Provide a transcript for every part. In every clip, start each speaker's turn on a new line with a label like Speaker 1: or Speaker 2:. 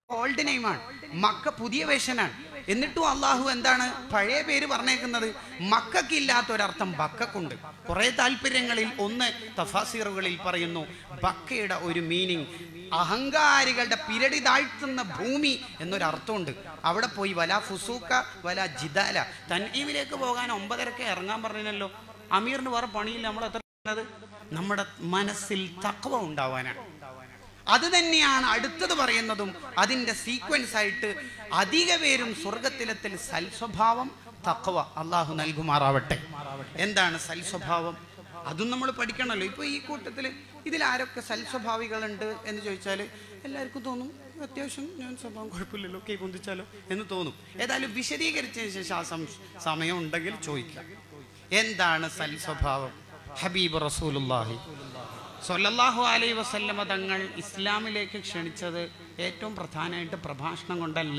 Speaker 1: Old നെയിമാണ് Mecca പുതിയ വേഷനാണ് എന്നിട്ടും അള്ളാഹു എന്താണ് പഴയ പേര് പറഞ്ഞേക്കുന്നത് മക്കൾക്കില്ലാത്ത ഒരർത്ഥം ബക്കക്കുണ്ട് കുറെ താല്പര്യങ്ങളിൽ ഒന്ന് തഫാസീറുകളിൽ പറയുന്നു ബക്കയുടെ ഒരു മീനിങ് അഹങ്കാരികളുടെ പിരടി താഴ്ത്തുന്ന ഭൂമി എന്നൊരർത്ഥമുണ്ട് അവിടെ പോയി വല ഫുസൂക്ക വല ജിദാല തൻഈമിലേക്ക് പോകാൻ ഒമ്പതരക്ക് ഇറങ്ങാൻ പറഞ്ഞല്ലോ അമീറിന് വേറെ പണിയില്ല നമ്മൾ എത്ര ചെയ്യുന്നത്? നമ്മുടെ മനസ്സിൽ തക്കവ ഉണ്ടാവാനാണ് അത് തന്നെയാണ് അടുത്തത് പറയുന്നതും അതിൻ്റെ സീക്വൻസ് ആയിട്ട് അധിക പേരും സ്വർഗത്തിലെത്തിൽ സൽസ്വഭാവം തക്കവ അള്ളാഹു നൽകുമാറാവട്ടെ എന്താണ് സൽസ്വഭാവം അതും നമ്മൾ പഠിക്കണമല്ലോ ഇപ്പോൾ ഈ കൂട്ടത്തിൽ ഇതിൽ ആരൊക്കെ സൽസ്വഭാവികളുണ്ട് എന്ന് ചോദിച്ചാൽ എല്ലാവർക്കും തോന്നും അത്യാവശ്യം ഞാൻ സ്വഭാവം കുഴപ്പമില്ലല്ലോ കൈ പൊന്തിച്ചാലോ എന്ന് തോന്നും ഏതായാലും വിശദീകരിച്ചതിന് ശേഷം ആ സം- സമയം ഉണ്ടെങ്കിൽ ചോദിക്കാം എന്താണ് സൽസ്വഭാവം ഹബീബ് റസൂലുല്ലാഹി സൊല്ലാഹു അലൈ വസല്ലമ തങ്ങൾ ഇസ്ലാമിലേക്ക് ക്ഷണിച്ചത് ഏറ്റവും പ്രധാനമായിട്ട് പ്രഭാഷണം കൊണ്ടല്ല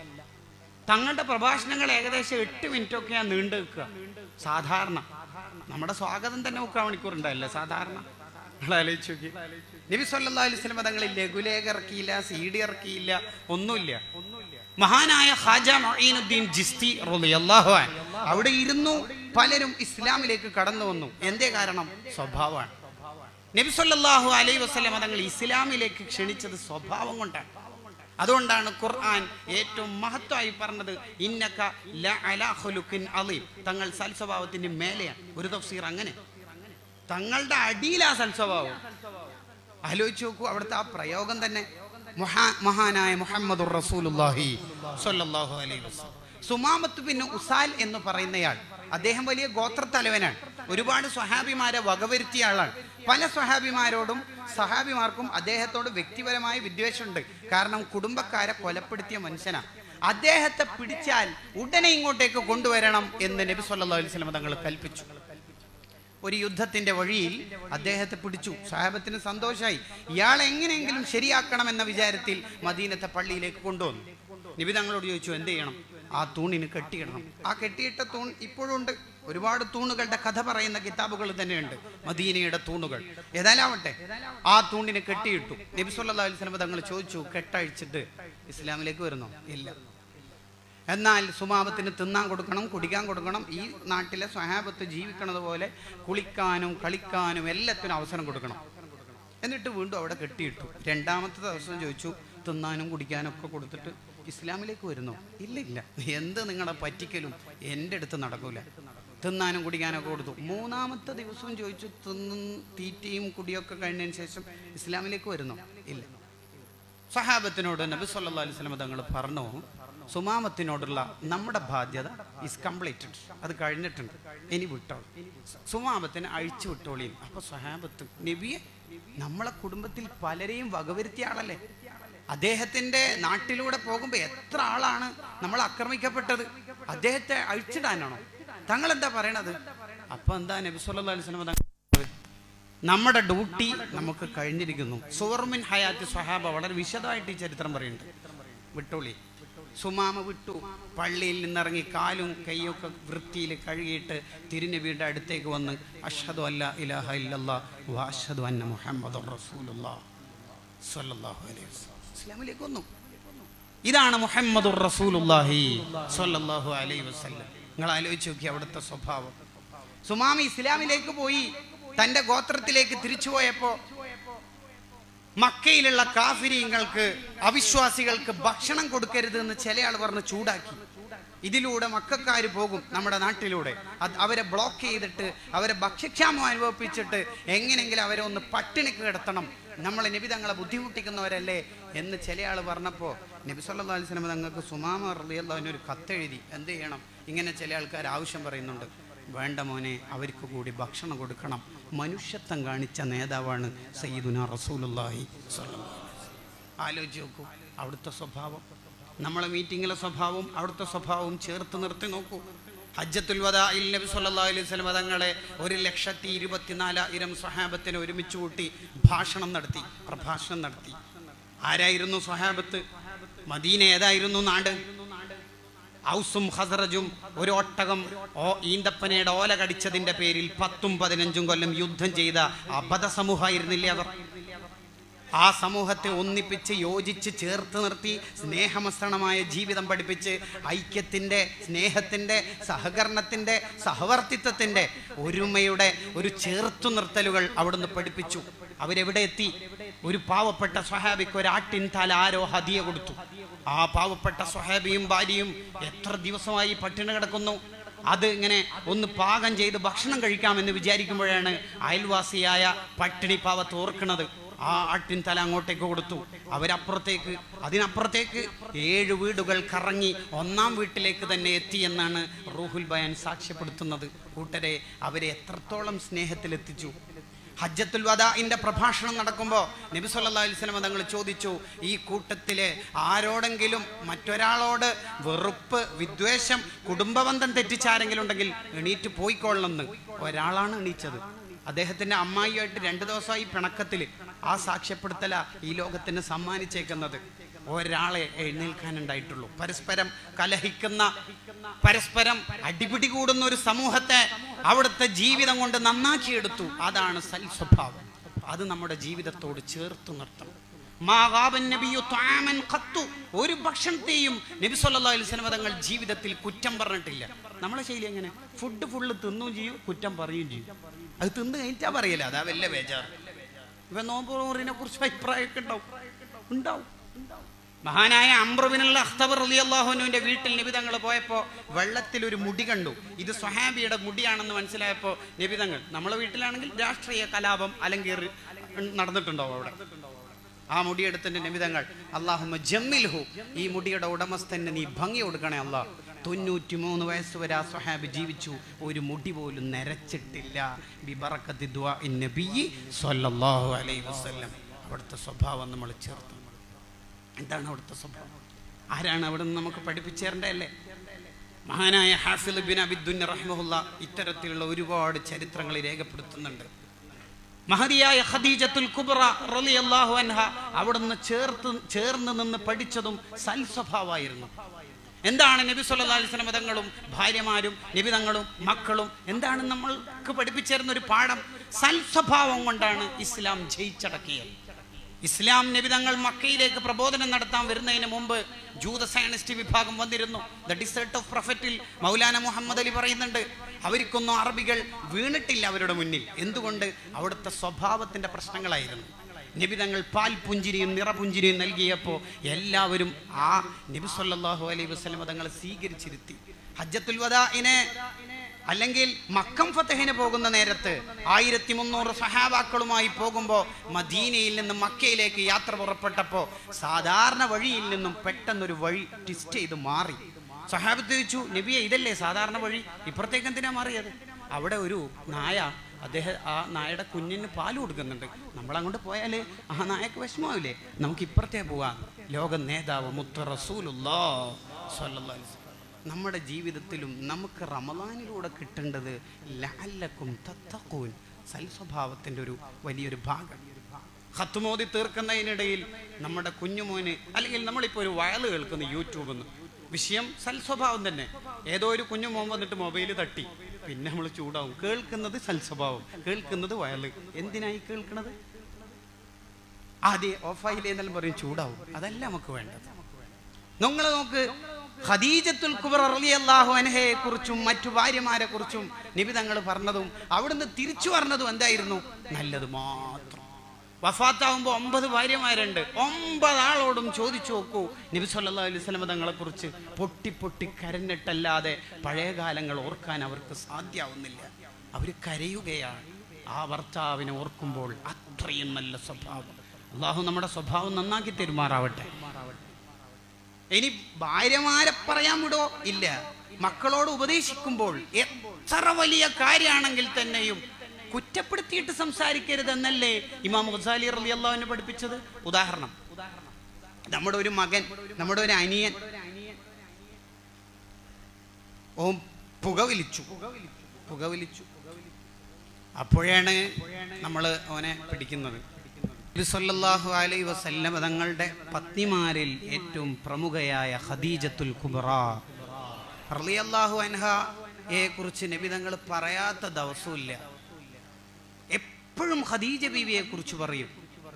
Speaker 1: തങ്ങളുടെ പ്രഭാഷണങ്ങൾ ഏകദേശം എട്ട് മിനിറ്റ് ഒക്കെയാണ് നീണ്ടു നിൽക്കുക സാധാരണ നമ്മുടെ സ്വാഗതം തന്നെ മുക്കാൽ മണിക്കൂർ ഉണ്ടായില്ലേ സാധാരണ നിങ്ങൾ ആലോചിച്ച് നോക്കി നബി സല്ലല്ലാഹു അലൈഹി വസല്ലമ തങ്ങൾ ലഘുലേഖ ഇറക്കിയില്ല സി ഡി ഇറക്കിയില്ല ഒന്നുമില്ല മഹാനായ ഖാജ മൊയ്നുദ്ദീൻ ജിസ്തി റളിയല്ലാഹു അൻഹു അവിടെ ഇരുന്നു പലരും ഇസ്ലാമിലേക്ക് കടന്നു വന്നു എന്തേ കാരണം സ്വഭാവമാണ് നബി സല്ലല്ലാഹു അലൈഹി വസല്ലമ തങ്ങൾ ഇസ്ലാമിലേക്ക് ക്ഷണിച്ചത് സ്വഭാവം കൊണ്ടാണ് അതുകൊണ്ടാണ് ഖുർആൻ ഏറ്റവും മഹത്വമായി പറഞ്ഞത് ഇന്നക ലഅലാ ഖുലുഖിൻ അളീം തങ്ങൾ സൽസ്വഭാവത്തിന്റെ മേലെയാണ് ഒരു തഫ്സീർ അങ്ങനെ തങ്ങളുടെ അടിയിലാ സൽസ്വഭാവം ആലോചിച്ച് നോക്കൂ അവിടുത്തെ ആ പ്രയോഗം തന്നെ മുഹാ- മഹാനായ മുഹമ്മദ് റസൂലുല്ലാഹി സ്വല്ലല്ലാഹു അലൈഹി വസല്ലം സുമാമത്ത് പിന്നെ ഉസാൽ എന്ന് പറയുന്നയാൾ അദ്ദേഹം വലിയ ഗോത്രത്തലവനാണ് ഒരുപാട് സ്വഹാബിമാരെ വകവരുത്തിയ ആളാണ് പല സ്വഹാബിമാരോടും സഹാബിമാർക്കും അദ്ദേഹത്തോട് വ്യക്തിപരമായ വിദ്വേഷമുണ്ട് കാരണം കുടുംബക്കാരെ കൊലപ്പെടുത്തിയ മനുഷ്യനാണ് അദ്ദേഹത്തെ പിടിച്ചാൽ ഉടനെ ഇങ്ങോട്ടേക്ക് കൊണ്ടുവരണം എന്ന് നബി സല്ലല്ലാഹു അലൈഹി വസല്ലം തങ്ങൾ കൽപ്പിച്ചു ഒരു യുദ്ധത്തിന്റെ വഴിയിൽ അദ്ദേഹത്തെ പിടിച്ചു സാഹബത്തിന് സന്തോഷമായി ഇയാളെ എങ്ങനെയെങ്കിലും ശരിയാക്കണം എന്ന വിചാരത്തിൽ മദീനത്തെ പള്ളിയിലേക്ക് കൊണ്ടുവന്നു നബി തങ്ങളോട് ചോദിച്ചു എന്ത് ചെയ്യണം ആ തൂണിന് കെട്ടിയിടണം ആ കെട്ടിയിട്ട തൂൺ ഇപ്പോഴും ഉണ്ട് ഒരുപാട് തൂണുകളുടെ കഥ പറയുന്ന കിതാബുകൾ തന്നെയുണ്ട് മദീനയുടെ തൂണുകൾ ഏതായാലാവട്ടെ ആ തൂണിന് കെട്ടിയിട്ടു നബി സല്ലല്ലാഹു അലൈഹി വസല്ലം തങ്ങൾ ചോദിച്ചു കെട്ടഴിച്ചിട്ട് ഇസ്ലാമിലേക്ക് വരുന്നോ ഇല്ല എന്നാൽ സുമാപത്തിന് തിന്നാൻ കൊടുക്കണം കുടിക്കാൻ കൊടുക്കണം ഈ നാട്ടിലെ സ്വഹാബത്ത് ജീവിക്കണത് പോലെ കുളിക്കാനും കളിക്കാനും എല്ലാത്തിനും അവസരം കൊടുക്കണം എന്നിട്ട് വീണ്ടും അവിടെ കെട്ടിയിട്ടു രണ്ടാമത്തെ ദിവസം ചോദിച്ചു തിന്നാനും കുടിക്കാനും ഒക്കെ കൊടുത്തിട്ട് ഇസ്ലാമിലേക്ക് വരുന്നു ഇല്ല ഇല്ല എന്ത് നിങ്ങളുടെ പറ്റിക്കലും എൻ്റെ അടുത്ത് നടക്കൂല തിന്നാനും കുടിക്കാനും ഒക്കെ കൊടുത്തു മൂന്നാമത്തെ ദിവസവും ചോദിച്ചു തിന്നും തീറ്റയും കുടിയൊക്കെ കഴിഞ്ഞതിന് ശേഷം ഇസ്ലാമിലേക്ക് വരുന്നു ഇല്ല സഹാബത്തിനോട് നബി സല്ലല്ലാഹു അലൈഹി വസല്ലം തങ്ങൾ പറഞ്ഞു സുമാമത്തിനോടുള്ള നമ്മുടെ ബാധ്യത ഇസ് കംപ്ലീറ്റഡ് അത് കഴിഞ്ഞിട്ടുണ്ട് ഇനി വിട്ടോ സുമാമത്തിനെ അഴിച്ചു വിട്ടോളിയും അപ്പൊ സഹാബത്ത് നബിയെ നമ്മളെ കുടുംബത്തിൽ പലരെയും വകവരുത്തിയ ആളല്ലേ അദ്ദേഹത്തിന്റെ നാട്ടിലൂടെ പോകുമ്പോൾ എത്ര ആളാണ് നമ്മൾ ആക്രമിക്കപ്പെട്ടത് അദ്ദേഹത്തെ അഴിച്ചിടാനാണോ തങ്ങൾ എന്താ പറയണത് അപ്പൊ എന്താ നബി സല്ലല്ലാഹു അലൈഹി വസല്ലം തങ്ങൾ നമ്മുടെ ഡ്യൂട്ടി നമുക്ക് കഴിഞ്ഞിരിക്കുന്നു സുവർമിൻ ഹയാത്ത് സ്വഹാബ വളരെ വിശദമായിട്ട് ഈ ചരിത്രം പറയുന്നുണ്ട് വിട്ടോളി സുമാമ വിട്ടു പള്ളിയിൽ നിന്നിറങ്ങി കാലും കൈയൊക്കെ വൃത്തിയിൽ കഴുകിയിട്ട് തിരുനബിയുടെ അടുത്തേക്ക് വന്ന് അഷ്ഹദു അല്ല ഇലാഹ ഇല്ലല്ലാ വാഷദു അന്ന മുഹമ്മദ് റസൂലുള്ളാ സ്വല്ലല്ലാഹു അലൈഹി വസല്ലം ഇസ്ലാമിലേക്ക് വന്നു ഇതാണ് മുഹമ്മദ് റസൂലുള്ളാഹി സ്വല്ലല്ലാഹു അലൈഹി വസല്ലം നിങ്ങൾ ആലോചിച്ച് നോക്കി അവിടുത്തെ സ്വഭാവം സുമാമി ഇസ്ലാമിലേക്ക് പോയി തന്റെ ഗോത്രത്തിലേക്ക് തിരിച്ചു പോയപ്പോ മക്കയിലുള്ള കാഫിരിയങ്ങൾക്ക് അവിശ്വാസികൾക്ക് ഭക്ഷണം കൊടുക്കരുത് എന്ന് ചില ആൾ പറഞ്ഞ് ചൂടാക്കി ഇതിലൂടെ മക്കാർ പോകും നമ്മുടെ നാട്ടിലൂടെ അത് അവരെ ബ്ലോക്ക് ചെയ്തിട്ട് അവരെ ഭക്ഷ്യക്ഷാമം അനുഭവിപ്പിച്ചിട്ട് എങ്ങനെയെങ്കിലും അവരെ ഒന്ന് പട്ടിണിക്ക് കിടത്തണം നമ്മൾ നബി തങ്ങളെ ബുദ്ധിമുട്ടിക്കുന്നവരല്ലേ എന്ന് ചില ആൾ പറഞ്ഞപ്പോൾ നബി സല്ലല്ലാഹു അലൈഹി വസല്ലം തങ്ങൾക്ക് സുമാമ റളിയല്ലാഹു ഒരു കത്തെഴുതി എന്ത് ചെയ്യണം ഇങ്ങനെ ചില ആൾക്കാർ ആവശ്യം പറയുന്നുണ്ട് വേണ്ട മോനെ അവർക്ക് കൂടി ഭക്ഷണം കൊടുക്കണം മനുഷ്യത്വം കാണിച്ച നേതാവാണ് സയ്യിദുന റസൂലുള്ളാഹി സ്വല്ലല്ലാഹു അലൈഹി വസല്ലം. ആലോചിച്ച് നോക്കൂ അവിടുത്തെ സ്വഭാവം നമ്മളെ മീറ്റിങ്ങിലെ സ്വഭാവവും അവിടുത്തെ സ്വഭാവവും ചേർത്ത് നിർത്തി നോക്കൂ ഹജ്ജത്തുൽ വദാഇൽ നബി സല്ലല്ലാഹു അലൈഹി വസല്ലം തങ്ങളെ ഒരു ലക്ഷത്തി ഇരുപത്തിനാലായിരം സ്വഹാബത്തിനെ ഒരുമിച്ച് കൂട്ടി ഭാഷണം നടത്തി പ്രഭാഷണം നടത്തി ആരായിരുന്നു സ്വഹാബത്ത് മദീന ഏതായിരുന്നു നാട് ഔസും ഹസറജും ഒരു ഒട്ടകം ഓ ഈന്തപ്പനയുടെ ഓല കടിച്ചതിന്റെ പേരിൽ പത്തും പതിനഞ്ചും കൊല്ലം യുദ്ധം ചെയ്ത അബദ്ധ സമൂഹമായിരുന്നില്ലേ അവർ ആ സമൂഹത്തെ ഒന്നിപ്പിച്ച് യോജിച്ച് ചേർത്ത് നിർത്തി സ്നേഹമസണമായ ജീവിതം പഠിപ്പിച്ച് ഐക്യത്തിൻ്റെ സ്നേഹത്തിൻ്റെ സഹകരണത്തിൻ്റെ സഹവർത്തിത്വത്തിൻ്റെ ഒരുമയുടെ ഒരു ചേർത്തു നിർത്തലുകൾ അവിടുന്ന് പഠിപ്പിച്ചു അവരെവിടെ എത്തി ഒരു പാവപ്പെട്ട സ്വഹാബിക്ക് ഒരു ആട്ടിൻ തല ആരോ ഹദിയ കൊടുത്തു ആ പാവപ്പെട്ട സ്വഹാബിയും ഭാര്യയും എത്ര ദിവസമായി പട്ടിണി കിടക്കുന്നു അത് ഇങ്ങനെ ഒന്ന് പാകം ചെയ്ത് ഭക്ഷണം കഴിക്കാമെന്ന് വിചാരിക്കുമ്പോഴാണ് അയൽവാസിയായ പട്ടിണി പാവത്ത് ഓർക്കുന്നത് ആ ആട്ടിൻ തല അങ്ങോട്ടേക്ക് കൊടുത്തു അവരപ്പുറത്തേക്ക് അതിനപ്പുറത്തേക്ക് ഏഴ് വീടുകൾ കറങ്ങി ഒന്നാം വീട്ടിലേക്ക് തന്നെ എത്തി എന്നാണ് റൂഹുൽ ബയാൻ സാക്ഷ്യപ്പെടുത്തുന്നത് കൂട്ടരെ അവരെ എത്രത്തോളം സ്നേഹത്തിലെത്തിച്ചു ഹജ്ജത്തുൽ വദാഇന്റെ പ്രഭാഷണം നടക്കുമ്പോൾ നബി സല്ലല്ലാഹു അലൈഹി വസല്ലം തങ്ങൾ ചോദിച്ചു ഈ കൂട്ടത്തിലെ ആരോടെങ്കിലും മറ്റൊരാളോട് വെറുപ്പ് വിദ്വേഷം കുടുംബബന്ധം തെറ്റിച്ചാരെങ്കിലും ഉണ്ടെങ്കിൽ എണീറ്റ് പോയിക്കൊള്ളണമെന്ന് ഒരാളാണ് എണീച്ചത് അദ്ദേഹത്തിന്റെ അമ്മായിയായിട്ട് രണ്ടു ദിവസമായി പിണക്കത്തിൽ ആ സാക്ഷ്യപ്പെടുത്തല ഈ ലോകത്തിന് സമ്മാനിച്ചേക്കുന്നത് ഒരാളെ എഴുന്നേൽക്കാനുണ്ടായിട്ടുള്ളൂ പരസ്പരം കലഹിക്കുന്ന പരസ്പരം അടിപിടി കൂടുന്ന ഒരു സമൂഹത്തെ അവിടുത്തെ ജീവിതം കൊണ്ട് നന്നാക്കിയെടുത്തു അതാണ് സൽ സ്വഭാവം അത് നമ്മുടെ ജീവിതത്തോട് ചേർത്ത് നിർത്തണം മാഗാബൻ നബിയു ത്വാമൻ ഖത്തു. ഒരു ഭക്ഷണത്തെയും നബി സല്ലല്ലാഹു അലൈഹി വസല്ലം തങ്ങൾ ജീവിതത്തിൽ കുറ്റം പറഞ്ഞിട്ടില്ല നമ്മളെ ശൈലി എങ്ങനെ ഫുഡ് ഫുള്ള് തിന്നുകയും ചെയ്യും കുറ്റം പറയുകയും ചെയ്യും അത് തിന്ന് കഴിഞ്ഞാ പറയില്ല അതാ വല്ല ബേജാറ് ഇവ നോമ്പൂറിനെ കുറിച്ച് അഭിപ്രായമൊക്കെ ഉണ്ടാവും ഉണ്ടാവും മഹാനായ അംബ്രുബിനുള്ള അഖ്തബർ അലി അള്ളാഹുനുവിന്റെ വീട്ടിൽ നിബിതങ്ങൾ പോയപ്പോൾ വെള്ളത്തിൽ ഒരു മുടി കണ്ടു ഇത് സ്വഹാബിയുടെ മുടിയാണെന്ന് മനസ്സിലായപ്പോൾ നിബിതങ്ങൾ നമ്മളെ വീട്ടിലാണെങ്കിൽ രാഷ്ട്രീയ കലാപം അല്ലെങ്കിൽ റി- നടന്നിട്ടുണ്ടാവും അവിടെ ആ മുടിയെടുത്തിന്റെ നിമിതങ്ങൾ അള്ളാഹുമ്മ ജമ്മിൽഹു ഈ മുടിയുടെ ഉടമസ്ഥന് നീ ഭംഗി കൊടുക്കണേ അള്ളാഹ് തൊണ്ണൂറ്റി മൂന്ന് വയസ്സ് വരെ ആ സ്വഹാബി ജീവിച്ചു ഒരു മുടി പോലും നരച്ചിട്ടില്ല ബിബറക്കത്തി ദുആ ഇൻ നബിയ്യി സ്വല്ലല്ലാഹു അലൈഹി വസല്ലം അവിടുത്തെ സ്വഭാവം നമ്മൾ ചേർത്ത് എന്താണ് അവിടുത്തെ സ്വഭാവം ആരാണ് അവിടെ നിന്ന് നമുക്ക് പഠിപ്പിച്ചു തരേണ്ടതല്ലേ മഹാനായ ഹാഫിൽ ബിൻ അബിദ്ദുൻ റഹ്മുല്ല ഇത്തരത്തിലുള്ള ഒരുപാട് ചരിത്രങ്ങൾ രേഖപ്പെടുത്തുന്നുണ്ട് മഹതിയായ ഖദീജത്തുൽ കുബ്ര റളിയല്ലാഹു അൻഹ അവിടുന്ന് ചേർത്ത് ചേർന്ന് നിന്ന് പഠിച്ചതും സൽസ്വഭാവമായിരുന്നു എന്താണ് നബി സല്ലല്ലാഹു അലൈഹി വസല്ലം തങ്ങളും ഭാര്യമാരും നിബിതങ്ങളും മക്കളും എന്താണ് നമ്മൾക്ക് പഠിപ്പിച്ചു തരുന്ന ഒരു പാഠം സൽസ്വഭാവം കൊണ്ടാണ് ഇസ്ലാം ജയിച്ചടക്കിയത് ഇസ്ലാം നിബിതങ്ങൾ മക്കയിലേക്ക് പ്രബോധനം നടത്താൻ വരുന്നതിന് മുമ്പ് ജൂത സയനിസ്റ്റ് വിഭാഗം വന്നിരുന്നു ദ ഡിസേർട്ട് ഓഫ് പ്രൊഫറ്റിൽ മൗലാന മുഹമ്മദ് അലി പറയുന്നുണ്ട് അവർക്കൊന്നും അറബികൾ വീണിട്ടില്ല അവരുടെ മുന്നിൽ എന്തുകൊണ്ട് അവിടുത്തെ സ്വഭാവത്തിന്റെ പ്രശ്നങ്ങളായിരുന്നു നിബിതങ്ങൾ പാൽ പുഞ്ചിരിയും നിറപുഞ്ചിരിയും നൽകിയപ്പോൾ എല്ലാവരും ആ നബി സല്ലല്ലാഹു അലൈഹി വസല്ലം തങ്ങളെ സ്വീകരിച്ചിരുത്തി ഹജ്ജത്തുൽ വദാഇനെ അല്ലെങ്കിൽ മക്കം ഫത്തഹിന് പോകുന്ന നേരത്ത് ആയിരത്തി മുന്നൂറ് സഹാബാക്കളുമായി പോകുമ്പോൾ മദീനയിൽ നിന്ന് മക്കയിലേക്ക് യാത്ര പുറപ്പെട്ടപ്പോൾ സാധാരണ വഴിയിൽ നിന്നും പെട്ടെന്നൊരു വഴി ട്വിസ്റ്റ് ചെയ്ത് മാറി സഹാബത്ത് ചോദിച്ചു നബിയെ ഇതല്ലേ സാധാരണ വഴി ഇപ്പുറത്തേക്ക് എന്തിനാ മാറിയത് അവിടെ ഒരു നായ അദ്ദേഹം ആ നായയുടെ കുഞ്ഞിന് പാല് കൊടുക്കുന്നുണ്ട് നമ്മളങ്ങോട്ട് പോയാൽ ആ നായക്ക് വിഷമാവില്ലേ നമുക്ക് ഇപ്പുറത്തേ പോവാം ലോക നേതാവ് മുത്ത റസൂലുല്ലാ സ്വല്ലല്ലാഹു അലൈഹി വസല്ലം. നമ്മുടെ ജീവിതത്തിലും നമുക്ക് റമദാനിലൂടെ കിട്ടേണ്ടത് ലാലക്കും തത്തക്കൂൻ സൽസ്വഭാവത്തിൻ്റെ ഒരു വലിയൊരു ഭാഗം ഹത്തുമോദി തീർക്കുന്നതിനിടയിൽ നമ്മുടെ കുഞ്ഞുമോന് അല്ലെങ്കിൽ നമ്മളിപ്പോൾ ഒരു വയല് കേൾക്കുന്നു യൂട്യൂബിൽ നിന്ന് വിഷയം സൽസ്വഭാവം തന്നെ ഏതോ ഒരു കുഞ്ഞുമോൻ വന്നിട്ട് മൊബൈൽ തട്ടി പിന്നെ നമ്മൾ ചൂടാവും കേൾക്കുന്നത് സൽസ്വഭാവം കേൾക്കുന്നത് വയല് എന്തിനായി കേൾക്കുന്നത് ആദ്യം ഓഫായില്ലേ എന്നെല്ലാം പറയും ചൂടാവും അതല്ല നമുക്ക് വേണ്ടത് നിങ്ങൾ നോക്ക് ഖദീജത്തുൽ കുബർ റളിയല്ലാഹു അൻഹയെ കുറിച്ചും മറ്റു ഭാര്യമാരെ കുറിച്ചും നിബിതങ്ങൾ പറഞ്ഞതും അവിടുന്ന് തിരിച്ചു പറഞ്ഞതും എന്തായിരുന്നു നല്ലത് മാത്രം വഫാത്താവുമ്പോൾ ഒമ്പത് ഭാര്യമാരുണ്ട് ഒമ്പതാളോടും ചോദിച്ചു നോക്കൂ നബി സല്ലല്ലാഹു അലൈഹി വസല്ലം തങ്ങളെ കുറിച്ച് പൊട്ടി പൊട്ടി കരഞ്ഞിട്ടല്ലാതെ പഴയ കാലങ്ങൾ ഓർക്കാൻ അവർക്ക് സാധ്യാവുന്നില്ല അവർ കരയുകയാണ് ആ ഭർത്താവിനെ ഓർക്കുമ്പോൾ അത്രയും നല്ല സ്വഭാവം അള്ളാഹു നമ്മുടെ സ്വഭാവം നന്നാക്കി തെരുമാറാവട്ടെ ഇനി ഭാര്യമാരെ പറയാൻ വിടോ ഇല്ല മക്കളോട് ഉപദേശിക്കുമ്പോൾ എത്ര വലിയ കാര്യമാണെങ്കിൽ തന്നെയും കുറ്റപ്പെടുത്തിയിട്ട് സംസാരിക്കരുതെന്നല്ലേ ഇമാം ഗസാലി റലി അള്ളാഹുവിനെ പഠിപ്പിച്ചത് ഉദാഹരണം നമ്മുടെ ഒരു മകൻ നമ്മുടെ ഒരു അനിയൻ ഓം പുകവലിച്ചു പുകവലിച്ചു അപ്പോഴാണ് നമ്മൾ അവനെ പിടിക്കുന്നത് നബി സല്ലല്ലാഹു അലൈഹി വസല്ലം തങ്ങളുടെ പത്നിമാരിൽ ഏറ്റവും പ്രമുഖയായ ഖദീജത്തുൽ കുബ്ര റളിയല്ലാഹു അൻഹയെ കുറിച്ച് നബി തങ്ങൾ പറയാത്ത ദിവസമില്ല എപ്പോഴും ഖദീജ ബീവിയെ കുറിച്ച് പറയും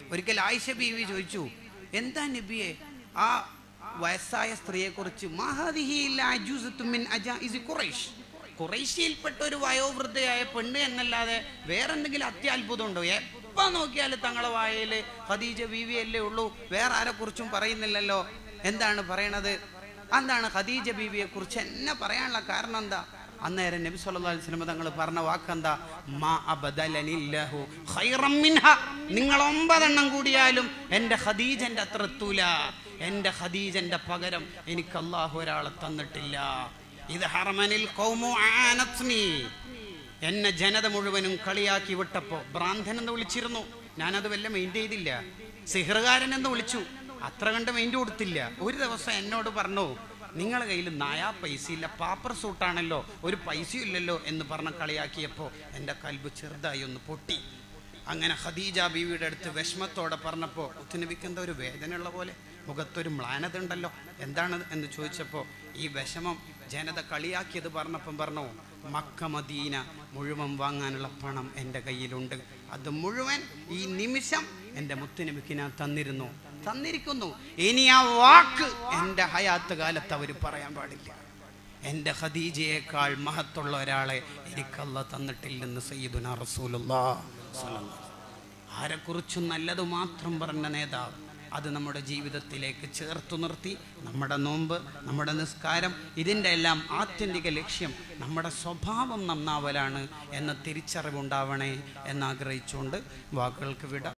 Speaker 1: ഒരിക്കൽ ആയിഷ ബീവി ചോദിച്ചു എന്താ നബിയെ ആ വയസ്സായ സ്ത്രീയെക്കുറിച്ച് മഹദിഹിയില്ല അജൂസത്തു മിൻ അജാഇസി ഖുറൈശ് കുറേശ്യയിൽപ്പെട്ട ഒരു വയോവൃദ്ധയായ പെണ്ണ് എന്നല്ലാതെ വേറെ എന്തെങ്കിലും അത്യാത്ഭുതം ഉണ്ടോ എപ്പോ നോക്കിയാലും തങ്ങളെ വായയില് ഖദീജ ബീവി അല്ലേ ഉള്ളൂ വേറെ ആരെ കുറിച്ചും പറയുന്നില്ലല്ലോ എന്താണ് പറയണത് എന്താണ് ഖദീജ ബീവിയെ കുറിച്ച് എന്നെ പറയാനുള്ള കാരണം എന്താ അന്നേരം നബി സല്ലല്ലാഹു അലൈഹി വസല്ലം തങ്ങൾ പറഞ്ഞ വാക്കെന്താ മാ അബദലനില്ലഹു ഖൈറം മിൻഹ നിങ്ങൾ ഒമ്പതെണ്ണം കൂടിയാലും എൻ്റെ ഖദീജന്റെ അത്ര എത്തൂല എൻ്റെ ഖദീജന്റെ പകരം എനിക്ക് അള്ളാഹു ഒരാളെ തന്നിട്ടില്ല ഇത് ഹറമനിൽ ഖൗമു ആനത്നി എന്നെ ജനത മുഴുവനും കളിയാക്കി വിട്ടപ്പോ ഭ്രാന്തൻ എന്ന് വിളിച്ചിരുന്നു ഞാനത് വല്ല മെയിൻ ചെയ്തില്ല സിഹറുകാരൻ എന്ന് വിളിച്ചു അത്ര കണ്ട് മെയിൻ കൊടുത്തില്ല ഒരു ദിവസം എന്നോട് പറഞ്ഞു നിങ്ങളുടെ കയ്യിൽ നായാ പൈസ ഇല്ല പാപ്പർ സൂട്ടാണല്ലോ ഒരു പൈസയും ഇല്ലല്ലോ എന്ന് പറഞ്ഞ് കളിയാക്കിയപ്പോൾ എൻ്റെ കൽബ് ചെറുതായി ഒന്ന് പൊട്ടി അങ്ങനെ ഖദീജ ബീവിയുടെ അടുത്ത് വിഷമത്തോടെ പറഞ്ഞപ്പോൾ ഉത്തുനബിക്ക് എന്താ ഒരു വേദനയുള്ള പോലെ മുഖത്തൊരു മ്ലാനത ഉണ്ടല്ലോ എന്താണ് എന്ന് ചോദിച്ചപ്പോൾ ഈ വിഷമം ജനത കളിയാക്കിയത് പറഞ്ഞപ്പം പറഞ്ഞു മക്ക മദീന മുഴുവൻ വാങ്ങാനുള്ള പണം എൻ്റെ കയ്യിലുണ്ട് അത് മുഴുവൻ ഈ നിമിഷം എൻ്റെ മുത്തുനബിക്ക് ഞാൻ തന്നിരുന്നു തന്നിരിക്കുന്നു ഇനി ആ വാക്ക് എൻ്റെ ഹയാത്ത് കാലത്ത് അവർ പറയാൻ പാടില്ല എൻ്റെ ഖദീജയേക്കാൾ മഹത്തുള്ള ഒരാളെ എനിക്കല്ല തന്നിട്ടില്ലെന്ന് സയ്യിദുന റസൂലുള്ളാ സ്വല്ലല്ലാഹു ആരെക്കുറിച്ചും നല്ലത് മാത്രം പറഞ്ഞ നേതാവ് അത് നമ്മുടെ ജീവിതത്തിലേക്ക് ചേർത്തു നിർത്തി നമ്മുടെ നോമ്പ് നമ്മുടെ നിസ്കാരം ഇതിൻ്റെ എല്ലാം ആത്യന്തിക ലക്ഷ്യം നമ്മുടെ സ്വഭാവം നന്നാവലാണ് എന്ന തിരിച്ചറിവുണ്ടാവണേ എന്നാഗ്രഹിച്ചുകൊണ്ട് വാക്കുകൾക്ക് വിട